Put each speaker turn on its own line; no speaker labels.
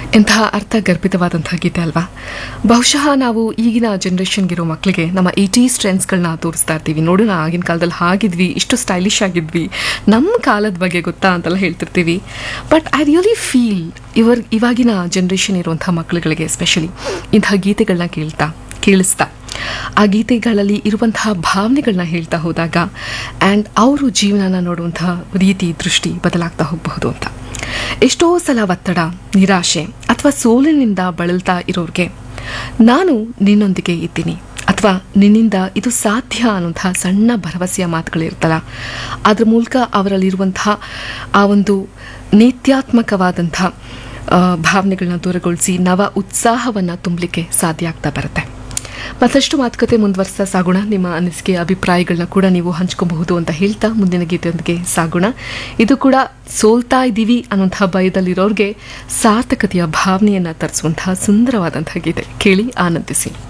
ಇಂತಹ ಅರ್ಥಗರ್ಭಿತವಾದಂತಹ ಗೀತೆ ಅಲ್ವಾ ಬಹುಶಃ ನಾವು ಈಗಿನ ಜನ್ರೇಷನ್ಗಿರೋ ಮಕ್ಕಳಿಗೆ ನಮ್ಮ ಏಟೀಸ್ ಟ್ರೆಂಡ್ಸ್ಗಳನ್ನ ತೋರಿಸ್ತಾ ಇರ್ತೀವಿ ನೋಡೋಣ ಆಗಿನ ಕಾಲದಲ್ಲಿ ಹಾಗಿದ್ವಿ ಇಷ್ಟು ಸ್ಟೈಲಿಶ್ ಆಗಿದ್ವಿ ನಮ್ಮ ಕಾಲದ ಬಗ್ಗೆ ಗೊತ್ತಾ ಅಂತೆಲ್ಲ ಹೇಳ್ತಿರ್ತೀವಿ ಬಟ್ ಐ ರಿಯಲಿ ಫೀಲ್ ಇವರ್ ಇವಾಗಿನ ಜನ್ರೇಷನ್ ಇರುವಂಥ ಮಕ್ಕಳುಗಳಿಗೆ ಎಸ್ಪೆಷಲಿ ಇಂತಹ ಗೀತೆಗಳನ್ನ ಕೇಳ್ತಾ ಕೇಳಿಸ್ತಾ ಆ ಗೀತೆಗಳಲ್ಲಿ ಇರುವಂತಹ ಭಾವನೆಗಳನ್ನ ಹೇಳ್ತಾ ಹೋದಾಗ ಆ್ಯಂಡ್ ಅವರು ಜೀವನನ ನೋಡುವಂತಹ ರೀತಿ ದೃಷ್ಟಿ ಬದಲಾಗ್ತಾ ಹೋಗಬಹುದು ಅಂತ ಎಷ್ಟೋ ಸಲ ಒತ್ತಡ ನಿರಾಶೆ ಅಥವಾ ಸೋಲಿನಿಂದ ಬಳಲ್ತಾ ಇರೋರಿಗೆ ನಾನು ನಿನ್ನೊಂದಿಗೆ ಇದ್ದೀನಿ ಅಥವಾ ನಿನ್ನಿಂದ ಇದು ಸಾಧ್ಯ ಅನ್ನುವಂತಹ ಸಣ್ಣ ಭರವಸೆಯ ಮಾತುಗಳಿರ್ತಲ್ಲ ಅದ್ರ ಮೂಲಕ ಅವರಲ್ಲಿರುವಂತಹ ಆ ಒಂದು ನೇತ್ಯಾತ್ಮಕವಾದಂಥ ಭಾವನೆಗಳನ್ನ ದೂರಗೊಳಿಸಿ ನವ ಉತ್ಸಾಹವನ್ನು ತುಂಬಲಿಕ್ಕೆ ಸಾಧ್ಯ ಆಗ್ತಾ ಬರುತ್ತೆ ಮತ್ತಷ್ಟು ಮಾತುಕತೆ ಮುಂದುವರಿಸ್ತಾ ಸಾಗೋಣ ನಿಮ್ಮ ಅನಿಸಿಕೆ ಅಭಿಪ್ರಾಯಗಳನ್ನ ಕೂಡ ನೀವು ಹಂಚ್ಕೋಬಹುದು ಅಂತ ಹೇಳ್ತಾ ಮುಂದಿನ ಗೀತೆಯೊಂದಿಗೆ ಸಾಗೋಣ ಇದು ಕೂಡ ಸೋಲ್ತಾ ಇದ್ದೀವಿ ಅನ್ನುವಂತಹ ಭಯದಲ್ಲಿರೋರಿಗೆ ಸಾರ್ಥಕತೆಯ ಭಾವನೆಯನ್ನ ತರಿಸುವಂತಹ ಸುಂದರವಾದಂತಹ ಗೀತೆ ಕೇಳಿ ಆನಂದಿಸಿ